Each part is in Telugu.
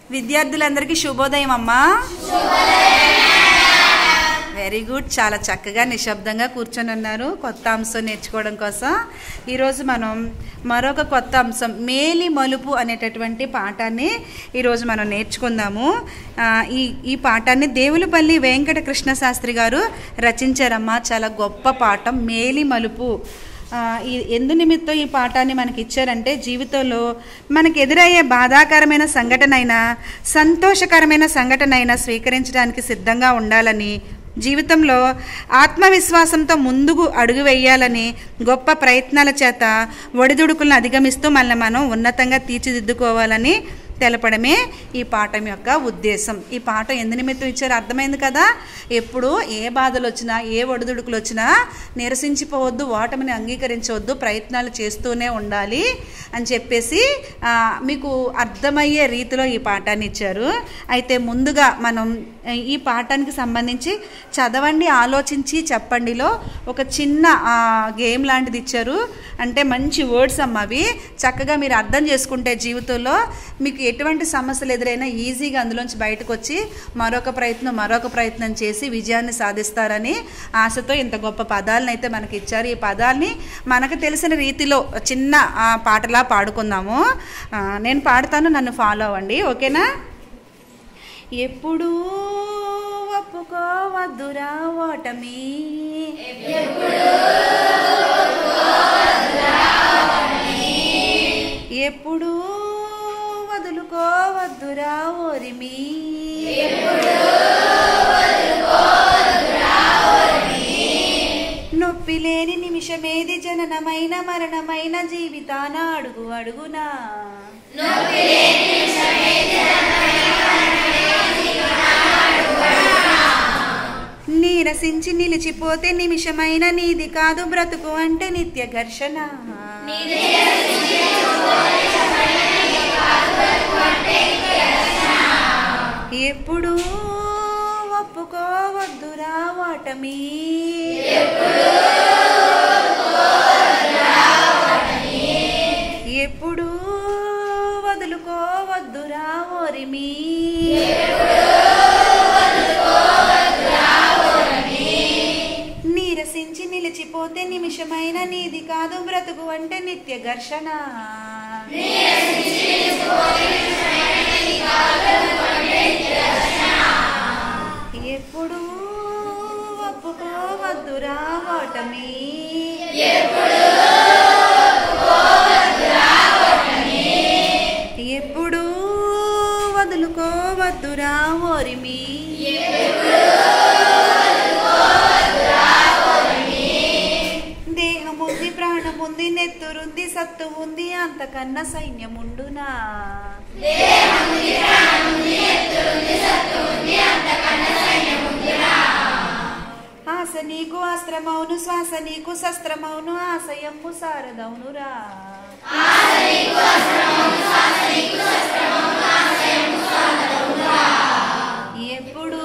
విద్యార్థులందరికీ శుభోదయం అమ్మా వెరీ గుడ్ చాలా చక్కగా నిశ్శబ్దంగా కూర్చొని ఉన్నారు కొత్త అంశం నేర్చుకోవడం కోసం ఈరోజు మనం మరొక కొత్త అంశం మేలి మలుపు అనేటటువంటి పాఠాన్ని ఈరోజు మనం నేర్చుకుందాము ఆ, ఈ ఈ పాఠాన్ని దేవులపల్లి వెంకట కృష్ణ శాస్త్రి గారు రచించారమ్మా చాలా గొప్ప పాఠం మేలి మలుపు ఆ, ఈ ఎందు నిమిత్తం ఈ పాఠాన్ని మనకి ఇచ్చారంటే జీవితంలో మనకి ఎదురయ్యే బాధాకరమైన సంఘటన అయినా సంతోషకరమైన సంఘటన అయినా స్వీకరించడానికి సిద్ధంగా ఉండాలని జీవితంలో ఆత్మవిశ్వాసంతో ముందుకు అడుగు వేయాలని గొప్ప ప్రయత్నాల చేత ఒడిదుడుకులను అధిగమిస్తూ మనల్ని మనం ఉన్నతంగా తీర్చిదిద్దుకోవాలని తెలపడమే ఈ పాఠం యొక్క ఉద్దేశం ఈ పాఠం ఎందు నిమిత్తం ఇచ్చారు అర్థమైంది కదా ఎప్పుడు ఏ బాధలు వచ్చినా ఏ ఒడిదుడుకులు వచ్చినా నిరసించిపోవద్దు ఓటమిని అంగీకరించవద్దు ప్రయత్నాలు చేస్తూనే ఉండాలి అని చెప్పేసి ఆ, మీకు అర్థమయ్యే రీతిలో ఈ పాఠాన్ని ఇచ్చారు అయితే ముందుగా మనం ఈ పాఠానికి సంబంధించి చదవండి ఆలోచించి చెప్పండిలో ఒక చిన్న ఆ, గేమ్ లాంటిది ఇచ్చారు అంటే మంచి వర్డ్స్ అమ్మ అవి చక్కగా మీరు అర్థం చేసుకుంటే జీవితంలో మీకు ఎటువంటి సమస్యలు ఎదురైనా ఈజీగా అందులోంచి బయటకు వచ్చి మరొక ప్రయత్నం మరొక ప్రయత్నం చేసి విజయాన్ని సాధిస్తారని ఆశతో ఇంత గొప్ప పదాలను అయితే మనకి ఇచ్చారు ఈ పదాల్ని మనకు తెలిసిన రీతిలో చిన్న ఆ, పాటలా పాడుకుందాము ఆ, నేను పాడతాను నన్ను ఫాలో అవ్వండి ఓకేనా ఎప్పుడూ ఒప్పుకోవద్దురా ఓటమి ఎప్పుడూ వదులుకోవద్దురా ఓరిమి నొప్పి లేని నిమిషమేది జననమైన మరణమైన జీవితాన అడుగు అడుగునా నీరసించి నిలిచిపోతే నిమిషమైన నీది కాదు బ్రతుకు అంటే నిత్య ఘర్షణ ఎప్పుడు ఒప్పుకోవద్దురా ఓటమి ఎప్పుడు వదులుకోవద్దురా ఓరిమి నీరసించి నిలిచిపోతే నిమిషమైన నీది కాదు బ్రతుకు అంటే నిత్య ఘర్షణ ఎప్పుడు ఒప్పుకోవద్దురా ఓటమి ఎప్పుడు వదులుకోవద్దురా ఓరిమి దేహముంది ప్రాణముంది నెత్తురుంది సత్తు ఉంది అంతకన్నా సైన్యముండునా ఆశ నీకు అస్త్రమౌను శ్వాస నీకు శస్త్రమౌను ఆశయము సారదౌనురా ఎప్పుడు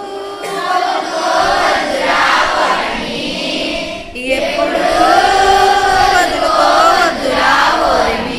ఎప్పుడు వదులుకోవద్దురా ఓరిమి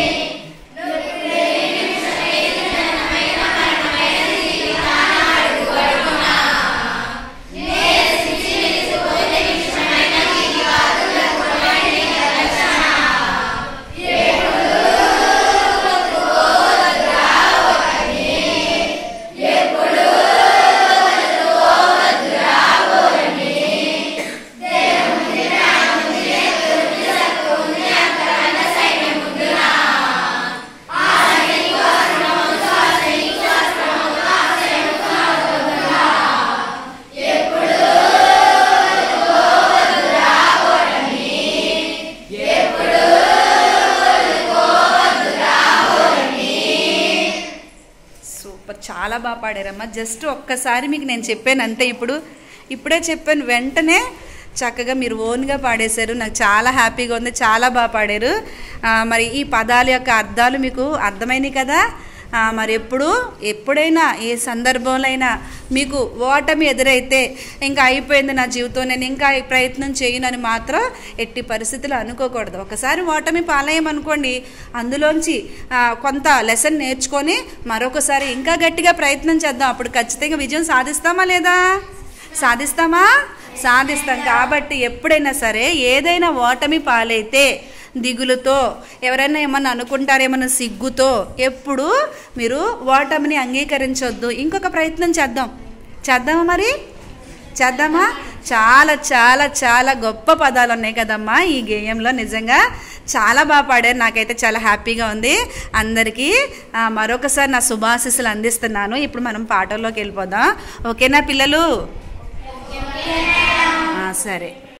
సూపర్ చాలా బాగా పాడారమ్మా జస్ట్ ఒక్కసారి మీకు నేను చెప్పాను అంతే ఇప్పుడు ఇప్పుడే చెప్పాను వెంటనే చక్కగా మీరు ఓన్గా పాడేశారు నాకు చాలా హ్యాపీగా ఉంది చాలా బాగా పాడారు ఆ, మరి ఈ పదాల యొక్క అర్థాలు మీకు అర్థమైనాయి కదా ఆ, మరి ఎప్పుడు ఎప్పుడైనా ఏ సందర్భంలో అయినా మీకు ఓటమి ఎదురైతే ఇంకా అయిపోయింది నా జీవితం నేను ఇంకా ఈ ప్రయత్నం చేయనని మాత్రం ఎట్టి పరిస్థితులు అనుకోకూడదు ఒకసారి ఓటమి పాలయ్యమనుకోండి అందులోంచి ఆ, కొంత లెసన్ నేర్చుకొని మరొకసారి ఇంకా గట్టిగా ప్రయత్నం చేద్దాం అప్పుడు ఖచ్చితంగా విజయం సాధిస్తామా లేదా సాధిస్తామా సాధిస్తాం కాబట్టి ఎప్పుడైనా సరే ఏదైనా ఓటమి పాలైతే దిగులుతో ఎవరైనా ఏమన్నా అనుకుంటారేమన్నా సిగ్గుతో ఎప్పుడు మీరు ఓటమిని అంగీకరించొద్దు ఇంకొక ప్రయత్నం చేద్దాం చేద్దామా మరి చేద్దామా చాలా చాలా చాలా గొప్ప పదాలు ఉన్నాయి కదమ్మా ఈ గేయంలో నిజంగా చాలా బాగా పాడారు నాకైతే చాలా హ్యాపీగా ఉంది అందరికీ ఆ, మరొకసారి నా శుభాశీస్సులు అందిస్తున్నాను ఇప్పుడు మనం పాటల్లోకి వెళ్ళిపోదాం ఓకేనా పిల్లలు ఆ, సరే